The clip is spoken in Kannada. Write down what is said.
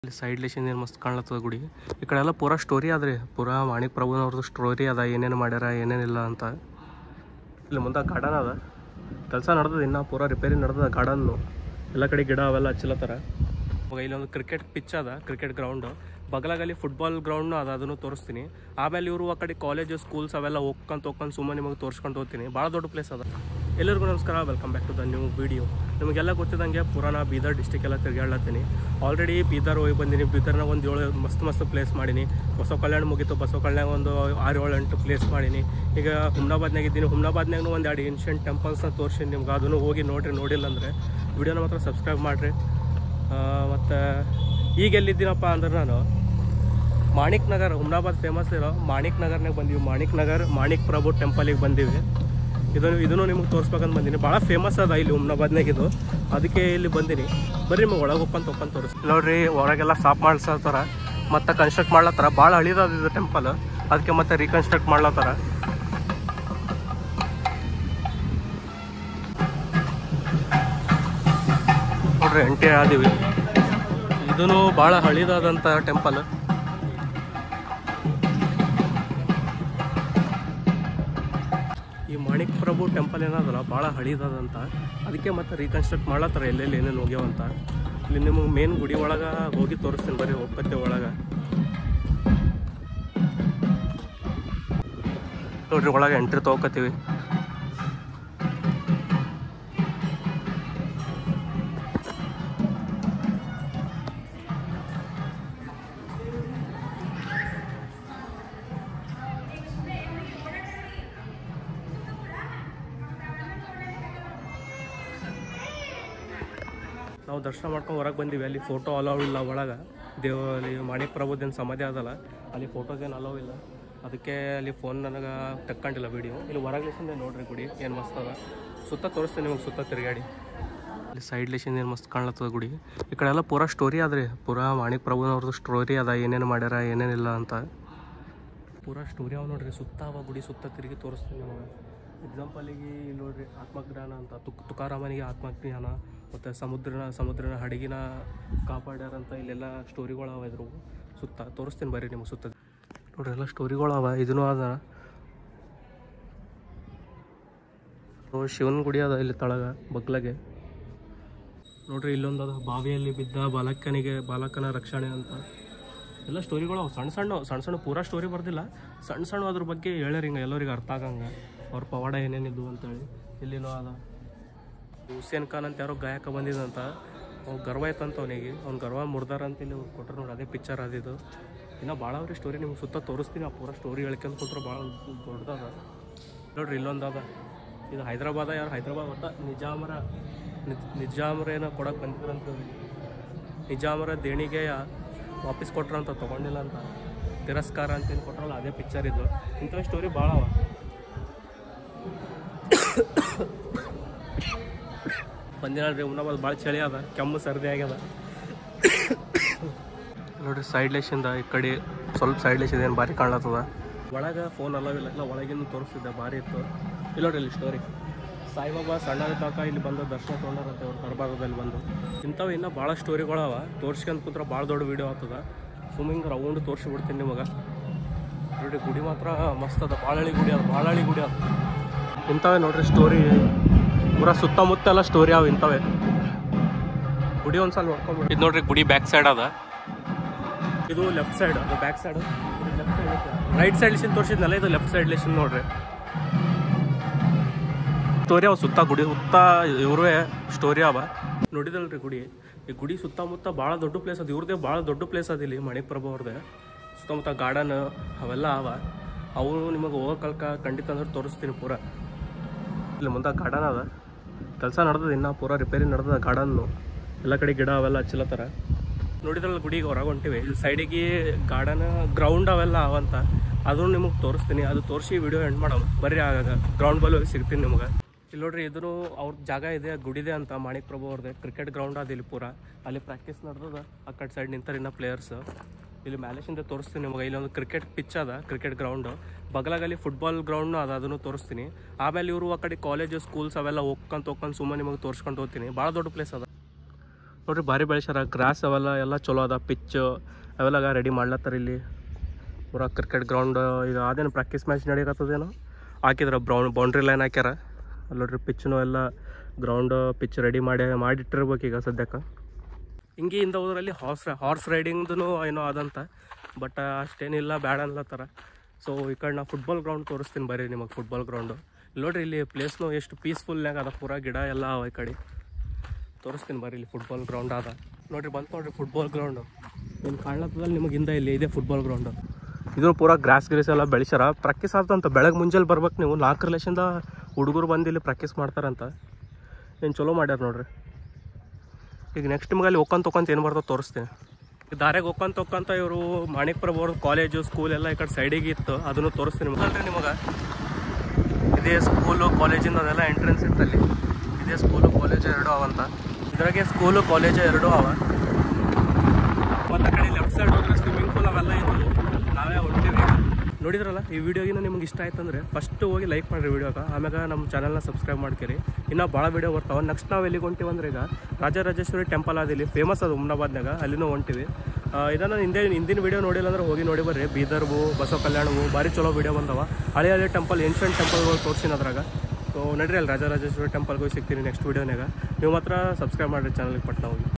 ಇಲ್ಲಿ ಸೈಡ್ ಲೇಶನ್ ಏನು ಮಸ್ತ್ ಕಾಣ್ಲತ್ತದ ಗುಡಿ ಈ ಕಡೆ ಎಲ್ಲ ಪೂರಾ ಸ್ಟೋರಿ ಅದ್ರಿ ಪೂರಾ ಮಾಣಿಕ್ ಪ್ರಭುನವ್ರದ್ದು ಸ್ಟೋರಿ ಅದ ಏನೇನು ಮಾಡ್ಯಾರ ಏನೇನಿಲ್ಲ ಅಂತ ಇಲ್ಲಿ ಮುಂದೆ ಗಾರ್ಡನ್ ಅದ ಕೆಲಸ ನಡೆದದ ಇನ್ನು ಪೂರಾ ರಿಪೇರಿ ನಡೆದದ ಗಾರ್ಡನ್ನು ಎಲ್ಲ ಕಡೆ ಗಿಡ ಅವೆಲ್ಲ ಹಚ್ಚಲತ್ತಾರ ಇವಾಗ ಇಲ್ಲೊಂದು ಕ್ರಿಕೆಟ್ ಪಿಚ್ ಅದ ಕ್ರಿಕೆಟ್ ಗ್ರೌಂಡ್ ಬಗಲಾಗಲ್ಲಿ ಫುಟ್ಬಾಲ್ ಗ್ರೌಂಡ್ ಅದ ಅದನ್ನು ತೋರಿಸ್ತೀನಿ ಆಮೇಲೆ ಇವರು ಆ ಕಡೆ ಕಾಲೇಜು ಸ್ಕೂಲ್ಸ್ ಅವೆಲ್ಲ ಹೋಗ್ಕೊಂತ ಹೋಗ್ಕೊಂಡು ಸುಮ್ಮನೆ ನಿಮಗೆ ತೋರಿಸ್ಕೊಂಡು ಹೋಗ್ತೀನಿ ಭಾಳ ದೊಡ್ಡ ಪ್ಲೇಸ್ ಅದ ಎಲ್ಲರಿಗೂ ನಮಸ್ಕಾರ welcome back to the new video ನಿಮಗೆಲ್ಲ ಗೊತ್ತಿದ್ದಂಗೆ ಪುರಾಣ ಬೀದರ್ ಡಿಸ್ಟಿಕ್ ಎಲ್ಲ ತಿರುಗಾಡ್ಲತ್ತೀನಿ ಆಲ್ರೆಡಿ ಬೀದರ್ ಹೋಗಿ ಬಂದೀನಿ ಬೀದರ್ನಾಗ ಒಂದು ಏಳು ಮಸ್ತ್ ಮಸ್ತ್ ಪ್ಲೇಸ್ ಮಾಡೀನಿ ಬಸವ ಕಲ್ಯಾಣ ಮುಗೀತು ಬಸವ ಕಲ್ಯಾಣ ಒಂದು ಆರು ಏಳು ಎಂಟು ಪ್ಲೇಸ್ ಮಾಡೀನಿ ಈಗ ಹುಮ್ನಾಬಾದ್ನಾಗ ಇದ್ದೀನಿ ಹುಮ್ನಾಬಾದ್ನಾಗೂ ಒಂದು ಎರಡು ಏನ್ಷಿಯಂಟ್ ಟೆಂಪಲ್ಸ್ನ ತೋರಿಸಿ ನಿಮ್ಗೆ ಅದನ್ನು ಹೋಗಿ ನೋಡ್ರಿ ನೋಡಿಲ್ಲ ಅಂದರೆ ವಿಡಿಯೋನ ಮಾತ್ರ ಸಬ್ಸ್ಕ್ರೈಬ್ ಮಾಡಿರಿ ಮತ್ತು ಈಗ ಎಲ್ಲಿದ್ದೀನಪ್ಪ ಅಂದ್ರೆ ನಾನು ಮಾಣಿಕ್ ನಗರ್ ಹುಮ್ನಾಬಾದ್ ಫೇಮಸ್ ಇರೋ ಮಾಣಿಕ್ ನಗರ್ನಾಗ ಬಂದೀವಿ ಮಾಣಿಕ್ ನಗರ್ ಮಾಣಿಕ್ ಪ್ರಭು ಟೆಂಪಲಿಗೆ ಬಂದೀವಿ ಇದನ್ನು ಇದನ್ನು ನಿಮ್ಗೆ ತೋರಿಸ್ಬೇಕಂತ ಬಂದೀನಿ ಭಾಳ ಫೇಮಸ್ ಅದ ಇಲ್ಲಿ ಹುಮ್ನಾಬಾದ್ನಾಗ ಇದು ಅದಕ್ಕೆ ಇಲ್ಲಿ ಬಂದೀನಿ ಬರ್ರಿ ನಿಮಗೆ ಒಳಗೆ ಒಪ್ಪಂತ ಒಪ್ಪಂತ ತೋರಿಸ್ ನೋಡ್ರಿ ಹೊರಗೆಲ್ಲ ಸಾಫ್ ಮಾಡ್ಸತ್ತಾರ ಮತ್ತೆ ಕನ್ಸ್ಟ್ರಕ್ಟ್ ಮಾಡ್ಲತ್ತಾರ ಭಾಳ ಹಳಿದದ ಇದು ಟೆಂಪಲ್ ಅದಕ್ಕೆ ಮತ್ತೆ ರೀಕನ್ಸ್ಟ್ರಕ್ಟ್ ಮಾಡ್ಲತ್ತಾರ ನೋಡ್ರಿ ಎಂಟಿ ಆದೀವಿ ಇದೂ ಭಾಳ ಹಳಿದಾದಂಥ ಟೆಂಪಲ್ ಈ ಮಾಣಿಕ್ ಪ್ರಭು ಟೆಂಪಲ್ ಏನದಲ್ಲ ಭಾಳ ಹಳಿದಾದಂತ ಅದಕ್ಕೆ ಮತ್ತೆ ರೀಕನ್ಸ್ಟ್ರಕ್ಟ್ ಮಾಡ್ಲತ್ತಾರ ಎಲ್ಲೆಲ್ಲಿ ಏನೇನು ಹೋಗ್ಯಾವಂತ ಇಲ್ಲಿ ನಿಮಗೆ ಮೇನ್ ಗುಡಿ ಒಳಗೆ ಹೋಗಿ ತೋರಿಸ್ತೀನಿ ಬರೀ ಒಪ್ಪತ್ತೆ ಒಳಗೆ ನೋಡ್ರಿ ಒಳಗೆ ಎಂಟ್ರಿ ತೊಗೊಕತ್ತೀವಿ ನಾವು ದರ್ಶನ ಮಾಡ್ಕೊಂಡು ಹೊರಗೆ ಬಂದೀವಿ ಅಲ್ಲಿ ಫೋಟೋ ಅಲೌ ಇಲ್ಲ ಒಳಗೆ ದೇವ ಅಲ್ಲಿ ಮಾಣಿಕ್ ಪ್ರಭುದೇನು ಸಮಾಧಿ ಅದಲ್ಲ ಅಲ್ಲಿ ಫೋಟೋಸ್ ಏನು ಅಲೌ ಇಲ್ಲ ಅದಕ್ಕೆ ಅಲ್ಲಿ ಫೋನ್ ನನಗೆ ತಕ್ಕೊಂಡಿಲ್ಲ ವಿಡಿಯೋ ಇಲ್ಲಿ ಹೊರಗೆ ಲೇಸಿಂದ ನೋಡ್ರಿ ಗುಡಿ ಏನು ಮಸ್ತ್ ಅದ ಸುತ್ತ ತೋರಿಸ್ತೀನಿ ನಿಮಗೆ ಸುತ್ತ ತಿರುಗಾಡಿ ಅಲ್ಲಿ ಸೈಡ್ ಲೇಶನ್ ಏನು ಮಸ್ತ್ ಕಾಣ್ಲತ್ತದ ಗುಡಿ ಈ ಕಡೆ ಎಲ್ಲ ಪೂರಾ ಸ್ಟೋರಿ ಅದ್ರಿ ಪೂರಾ ಮಾಣಿಕ್ ಪ್ರಭುನವ್ರದ್ದು ಸ್ಟೋರಿ ಅದ ಏನೇನು ಮಾಡ್ಯಾರ ಏನೇನಿಲ್ಲ ಅಂತ ಪೂರಾ ಸ್ಟೋರಿ ಅವ ನೋಡ್ರಿ ಸುತ್ತ ಅವ ಗುಡಿ ಸುತ್ತ ತಿರುಗಿ ತೋರಿಸ್ತೀನಿ ನಿಮಗೆ ಎಕ್ಸಾಂಪಲಿಗೆ ಇಲ್ಲಿ ನೋಡ್ರಿ ಆತ್ಮಜ್ಞಾನ ಅಂತ ತುಕ್ ತುಕಾರಾಮನಿಗೆ ಆತ್ಮಜ್ಞಾನ ಮತ್ತು ಸಮುದ್ರನ ಸಮುದ್ರನ ಹಡಗಿನ ಕಾಪಾಡ್ಯಾರಂತ ಇಲ್ಲೆಲ್ಲ ಸ್ಟೋರಿಗಳು ಅವ ಇದ್ರು ಸುತ್ತ ತೋರಿಸ್ತೀನಿ ಬರ್ರಿ ನಿಮ್ಗೆ ಸುತ್ತ ನೋಡ್ರಿ ಎಲ್ಲ ಸ್ಟೋರಿಗಳು ಅವ ಇದೂ ಅದ ನೋಡ್ರಿ ಶಿವನ ಗುಡಿ ಅದ ಇಲ್ಲಿ ತಳಗ ಬಗ್ಲಗೆ ನೋಡ್ರಿ ಇಲ್ಲೊಂದು ಅದ ಬಾವಿಯಲ್ಲಿ ಬಿದ್ದ ಬಾಲಕನಿಗೆ ಬಾಲಕನ ರಕ್ಷಣೆ ಅಂತ ಎಲ್ಲ ಸ್ಟೋರಿಗಳು ಅವು ಸಣ್ಣ ಸಣ್ಣ ಸಣ್ಣ ಸಣ್ಣ ಪೂರಾ ಸ್ಟೋರಿ ಬರ್ದಿಲ್ಲ ಸಣ್ಣ ಸಣ್ಣ ಅದ್ರ ಬಗ್ಗೆ ಹೇಳ್ಯಾರ ಹಿಂಗೆ ಎಲ್ಲರಿಗೆ ಅರ್ಥ ಆಗಂಗೆ ಅವ್ರ ಪವಾಡ ಏನೇನಿದ್ವು ಅಂತೇಳಿ ಇಲ್ಲಿನೋ ಅದ ಹುಸೇನ್ ಖಾನ್ ಅಂತ ಯಾರೋ ಗಾಯಕ ಬಂದಿದಂತ ಅವ್ನು ಗರ್ವ ಐತಂತ ಅವನಿಗೆ ಅವ್ನು ಗರ್ವ ಮುರ್ದಾರ ಅಂತ ಇಲ್ಲಿ ಕೊಟ್ಟರು ನೋಡಿ ಅದೇ ಪಿಕ್ಚರ್ ಅದಿದು ಇನ್ನೂ ಭಾಳ ಅವ್ರಿ ಸ್ಟೋರಿ ನಿಮ್ಗೆ ಸುತ್ತ ತೋರಿಸ್ತೀನಿ ಆ ಪೂರಾ ಸ್ಟೋರಿ ಹೇಳ್ಕೊಂತ ಕೂತ್ರೆ ಭಾಳ ದೊಡ್ಡದದ ನೋಡ್ರಿ ಇಲ್ಲೊಂದು ಅದ ಇದು ಹೈದ್ರಾಬಾದ ಯಾರು ಹೈದ್ರಾಬಾದ್ ಒಟ್ಟ ನಿಜಾಮರ ನಿಜ್- ನಿಜಾಮರೇನೋ ಕೊಡಕ್ಕೆ ಬಂದಿದ್ರಂತ ನಿಜಾಮರ ದೇಣಿಗೆ ವಾಪಸ್ ಕೊಟ್ರಂತ ತೊಗೊಂಡಿಲ್ಲ ಅಂತ ತಿರಸ್ಕಾರ ಅಂತ ಏನು ಕೊಟ್ರಲ್ಲ ಅದೇ ಪಿಕ್ಚರ್ ಇದು ಇಂಥವು ಸ್ಟೋರಿ ಭಾಳ ಅವ ಬಂದಿನಲ್ರಿ ಉಣ್ಣಬಾದ್ ಭಾಳ ಚಳಿ ಅದ ಕೆಮ್ಮು ಸರ್ದಿ ಆಗ್ಯದ ನೋಡ್ರಿ ಸೈಡ್ ಲೇಶಿಂದ ಈ ಕಡೆ ಸ್ವಲ್ಪ ಸೈಡ್ ಲೇಶ್ ಏನು ಭಾರಿ ಕಾಣ್ಲತ್ತದ ಒಳಗೆ ಫೋನ್ ಅಲ್ಲವಿಲ್ಲ ಇಲ್ಲ ಒಳಗಿಂದ ತೋರಿಸ್ತಿದ್ದೆ ಭಾರಿ ಇತ್ತು ಇಲ್ಲಿ ನೋಡ್ರಿ ಇಲ್ಲಿ ಸ್ಟೋರಿ ಸಾಯಿಬಾಬಾ ಸಣ್ಣ ತಾಕ ಇಲ್ಲಿ ಬಂದು ದರ್ಶನ ತೊಗೊಂಡಾರಂತೆ ಅವ್ರ ದರ್ಬಾರದಲ್ಲಿ ಬಂದು ಇಂಥವು ಇನ್ನೂ ಭಾಳ ಸ್ಟೋರಿಗಳವ ತೋರ್ಸ್ಕೊಂಡ್ ಕೂತ್ರೆ ಭಾಳ ದೊಡ್ಡ ವೀಡಿಯೋ ಆಗ್ತದ ಸುಮ್ಮಿಂಗ್ ರೌಂಡ್ ತೋರಿಸ್ಬಿಡ್ತೀನಿ ನಿಮಗೆ ನೋಡ್ರಿ ಗುಡಿ ಮಾತ್ರ ಮಸ್ತ್ ಅದ ಬಾಳಳಿ ಗುಡಿ ಅದ ಬಾಳಳಿ ಗುಡಿ ಅದ ಇಂಥವೇ ನೋಡ್ರಿ ಸ್ಟೋರಿ ಪೂರಾ ಸುತ್ತಮುತ್ತ ಎಲ್ಲ ಸ್ಟೋರಿ ಅವ ಇಂಥವೇ ಗುಡಿ ಒಂದ್ಸಲ ನೋಡ್ಕೊಂಡ್ಬಿಡಿ ಇದು ನೋಡ್ರಿ ಗುಡಿ ಬ್ಯಾಕ್ ಸೈಡ್ ಅದ ಇದು ಲೆಫ್ಟ್ ಸೈಡ್ ಅದು back side left side right side ಲಿಸಿನ್ ತೋರಿಸಿದ್ನಲ್ಲ ಇದು ಲೆಫ್ಟ್ ಸೈಡ್ ಲಿಸಿನ್ ನೋಡ್ರಿ ಸ್ಟೋರಿ ಅವ ಸುತ್ತ ಗುಡಿ ಸುತ್ತ ಇವ್ರೇ ಸ್ಟೋರಿ ಅವ ನೋಡಿದಲ್ರಿ ಗುಡಿ ಈ ಗುಡಿ ಸುತ್ತಮುತ್ತ ಭಾಳ ದೊಡ್ಡ ಪ್ಲೇಸ್ ಅದ ಇವ್ರದೇ ಭಾಳ ದೊಡ್ಡ ಪ್ಲೇಸ್ ಅದ ಇಲ್ಲಿ ಮಣಿಕ್ ಪ್ರಭು ಅವ್ರದ್ದೇ ಸುತ್ತಮುತ್ತ ಗಾರ್ಡನ್ ಅವೆಲ್ಲ ಅವ ಅವು ನಿಮಗೆ ಹೋಗಕಲ್ಕ ಖಂಡಿತ ಅಂದ್ರೆ ತೋರಿಸ್ತೀನಿ ಪೂರ ಇಲ್ಲಿ ಮುಂದೆ ಗಾರ್ಡನ್ ಅದ ಕೆಲಸ ನಡೆದದ ಇನ್ನು ಪೂರ ರಿಪೇರಿ ನಡೆದದ ಗಾರ್ಡನ್ನು ಎಲ್ಲ ಕಡೆ ಗಿಡ ಅವೆಲ್ಲ ಹಚ್ಚಲತ್ತಾರ ನೋಡಿದ್ರಲ್ಲ ಗುಡಿಗೆ ಹೊರಗೆ ಹೊಂಟಿವಿ ಇಲ್ಲಿ ಸೈಡಿಗೆ ಗಾರ್ಡನ್ ಗ್ರೌಂಡ್ ಅವೆಲ್ಲ ಅವಂತ ಅದನ್ನು ನಿಮಗೆ ತೋರಿಸ್ತೀನಿ ಅದು ತೋರಿಸಿ ವಿಡಿಯೋ ಎಂಡ್ ಮಾಡೋಣ ಬರ್ರಿ ಆಗಾಗ ಗ್ರೌಂಡ್ ಬಲ್ ಹೋಗಿ ಸಿಗ್ತೀನಿ ನಿಮ್ಗೆ ಇಲ್ಲಿ ನೋಡ್ರಿ ಇದನ್ನು ಅವ್ರ ಜಾಗ ಇದೆ ಗುಡಿದೆ ಅಂತ ಮಾಣಿಕ್ ಪ್ರಭು ಅವ್ರದ್ದು ಕ್ರಿಕೆಟ್ ಗ್ರೌಂಡ್ ಅದ ಇಲ್ಲಿ ಪೂರ ಅಲ್ಲಿ ಪ್ರಾಕ್ಟೀಸ್ ನಡೆದದ ಆ ಕಡೆ ಸೈಡ್ ನಿಂತಾರೆ ಇನ್ನ ಪ್ಲೇಯರ್ಸ್ ಇಲ್ಲಿ ಮ್ಯಾಲೇಶಿಂದ ತೋರಿಸ್ತೀನಿ ನಿಮಗೆ ಇಲ್ಲೊಂದು ಕ್ರಿಕೆಟ್ ಪಿಚ್ ಅದ ಕ್ರಿಕೆಟ್ ಗ್ರೌಂಡ್ ಬಗಲಾಗಲ್ಲಿ ಫುಟ್ಬಾಲ್ ಗ್ರೌಂಡ್ ಅದ ಅದನ್ನು ತೋರಿಸ್ತೀನಿ ಆಮೇಲೆ ಇವರು ಆ ಕಡೆ ಕಾಲೇಜು ಸ್ಕೂಲ್ಸ್ ಅವೆಲ್ಲ ಹೋಗ್ಕೊಂತ ಹೋಗ್ಕೊಂಡು ಸುಮ್ಮನೆ ನಿಮಗೆ ತೋರಿಸ್ಕೊಂಡು ಹೋಗ್ತೀನಿ ಭಾಳ ದೊಡ್ಡ ಪ್ಲೇಸ್ ಅದ ನೋಡ್ರಿ ಭಾರಿ ಬೆಳೆಸ್ಯಾರ ಗ್ರಾಸ್ ಅವೆಲ್ಲ ಎಲ್ಲ ಚಲೋ ಅದ ಪಿಚ್ ಅವೆಲ್ಲ ರೆಡಿ ಮಾಡ್ಲತ್ತಾರ ಇಲ್ಲಿ ಪೂರಾ ಕ್ರಿಕೆಟ್ ಗ್ರೌಂಡ್ ಈಗ ಅದೇನು ಪ್ರಾಕ್ಟೀಸ್ ಮ್ಯಾಚ್ ನಡೀಕತ್ತದೇನೋ ಹಾಕಿದ್ರ ಬ್ರೌನ್ ಬೌಂಡ್ರಿ ಲೈನ್ ಹಾಕ್ಯಾರ ಅಲ್ಲಿ ನೋಡ್ರಿ ಪಿಚ್ನು ಎಲ್ಲ ಗ್ರೌಂಡ್ ಪಿಚ್ ರೆಡಿ ಮಾಡಿ ಮಾಡಿಟ್ಟಿರ್ಬೇಕು ಈಗ ಸದ್ಯಕ್ಕೆ ಹಿಂಗೆ ಇಂದ ಹೋದ್ರಲ್ಲಿ ಹಾರ್ಸ್ ಹಾರ್ಸ್ ರೈಡಿಂಗ್ದು ಏನೋ ಅದಂತ ಬಟ್ ಅಷ್ಟೇನಿಲ್ಲ ಬ್ಯಾಡ ಅನ್ಲತ್ತಾರ ಸೊ ಈ ಕಡೆ ನಾ ಫುಟ್ಬಾಲ್ ಗ್ರೌಂಡ್ ತೋರಿಸ್ತೀನಿ ಬರ್ರಿ ನಿಮಗೆ ಫುಟ್ಬಾಲ್ ಗ್ರೌಂಡು ಇಲ್ಲಿ ನೋಡ್ರಿ ಇಲ್ಲಿ ಪ್ಲೇಸ್ನು ಎಷ್ಟು ಪೀಸ್ಫುಲ್ನಾಗ ಅದ ಪೂರಾ ಗಿಡ ಎಲ್ಲ ಅವ ಈ ಕಡೆ ತೋರಿಸ್ತೀನಿ ಬರ್ರಿ ಇಲ್ಲಿ ಫುಟ್ಬಾಲ್ ಗ್ರೌಂಡ್ ಅದ ನೋಡ್ರಿ ಬಂತು ನೋಡ್ರಿ ಫುಟ್ಬಾಲ್ ಗ್ರೌಂಡು ನಿಮ್ಮ ಕಾಣ್ಲತ್ತದಲ್ಲಿ ನಿಮಗೆ ಹಿಂದೆ ಇಲ್ಲಿ ಇದೆ ಫುಟ್ಬಾಲ್ ಗ್ರೌಂಡು ಇದನ್ನು ಪೂರಾ ಗ್ರಾಸ್ ಗ್ರೀಸ್ ಎಲ್ಲ ಬೆಳೆಸ್ಯಾರ ಪ್ರಾಕ್ಟೀಸ್ ಆಗ್ತಂತ ಬೆಳಗ್ಗೆ ಮುಂಜಾನೆ ಬರ್ಬೇಕು ನೀವು ನಾಲ್ಕು ರಿಲೇಷನ್ದ ಹುಡುಗರು ಬಂದು ಇಲ್ಲಿ ಪ್ರಾಕ್ಟೀಸ್ ಮಾಡ್ತಾರಂತ ಏನು ಚಲೋ ಮಾಡ್ಯಾರ ನೋಡ್ರಿ ಈಗ ನೆಕ್ಸ್ಟ್ ನಿಮ್ಗೆ ಅಲ್ಲಿ ಒಕ್ಕಂತ ಒಕ್ಕಂತ ಏನು ಬರ್ತದೆ ತೋರಿಸ್ತೀನಿ ಈ ದಾರ್ಯಾಗ ಒಕ್ಕಂತ ಒಕ್ಕಂತ ಇವರು ಮಾಣಿಕ್ ಪ್ರಭು ಅವ್ರ ಕಾಲೇಜು ಸ್ಕೂಲ್ ಎಲ್ಲ ಈ ಕಡೆ ಸೈಡಿಗೆ ಇತ್ತು ಅದನ್ನು ತೋರಿಸ್ತೀನಿ ನಿಮ್ಗೆ ನಿಮಗೆ ಇದೇ ಸ್ಕೂಲು ಕಾಲೇಜಿಂದ ಅದೆಲ್ಲ ಎಂಟ್ರೆನ್ಸ್ ಇತ್ತಲ್ಲಿ ಇದೇ ಸ್ಕೂಲು ಕಾಲೇಜು ಎರಡು ಅವಂತ ಇದ್ರಾಗೆ ಸ್ಕೂಲು ಕಾಲೇಜು ಎರಡು ಅವ ಮತ್ತು ಕಡೆ ಲೆಫ್ಟ್ ಸೈಡ್ ಹೋದ್ರೆ ಸ್ವಿಮ್ಮಿಂಗ್ ಪೂಲ್ ಅವೆಲ್ಲ ಇತ್ತು ನಾವೇ ಹೊಂಟಿವಿ ನೋಡಿದ್ರಲ್ಲ ಈ ವಿಡಿಯೋಗಿನ ನಿಮ್ಗೆ ಇಷ್ಟ ಆಯ್ತು ಅಂದರೆ ಫಸ್ಟ್ ಹೋಗಿ ಲೈಕ್ ಮಾಡಿರಿ ವಿಡಿಯೋಗೆ ಆಮ್ಯಾಗ ನಮ್ಮ ಚಾನಲ್ನ ಸಬ್ಸ್ಕ್ರೈಬ್ ಮಾಡ್ಕೇರಿ ಇನ್ನೂ ಭಾಳ ವಿಡಿಯೋ ಬರ್ತಾವೆ ನೆಕ್ಸ್ಟ್ ನಾವು ಎಲ್ಲಿಗೆ ಹೊಂಟಿವಿ ಅಂದ್ರೆ ಈಗ ರಾಜರಾಜೇಶ್ವರಿ ಟೆಂಪಲ್ ಅದ ಇಲ್ಲಿ ಫೇಮಸ್ ಅದು ಹುಮ್ನಾಬಾದ್ನಾಗ ಅಲ್ಲಿನೂ ಹೊಂಟಿವಿ ಆ, ಇದನ್ನು ಹಿಂದೆ ಹಿಂದಿನ ವಿಡಿಯೋ ನೋಡಿಲ್ಲ ಅಂದ್ರೆ ಹೋಗಿ ನೋಡಿ ಬರ್ರಿ ಬೀದರ್ವು ಬಸವ ಕಲ್ಯಾಣವು ಭಾರಿ ಚಲೋ ವಿಡಿಯೋ ಬಂದವ ಹಳೆ ಹಳೆ ಟೆಂಪಲ್ ಏನ್ಷಿಯಂಟ್ ಟೆಂಪಲ್ಗಳು ತೋರಿಸಿನ ಅದ್ರಾಗ ಸೊ ನಡ್ರಿ ಅಲ್ಲಿ ರಾಜರಾಜೇಶ್ವರಿ ಟೆಂಪಲ್ಗೆ ಹೋಗಿ ಸಿಗ್ತೀನಿ ನೆಕ್ಸ್ಟ್ ವಿಡಿಯೋನಾಗ ನೀವು ಮಾತ್ರ ಸಬ್ಸ್ಕ್ರೈಬ್ ಮಾಡಿರಿ ಚಾನಲ್ಗೆ ಪಟ್ನ ಹೋಗಿ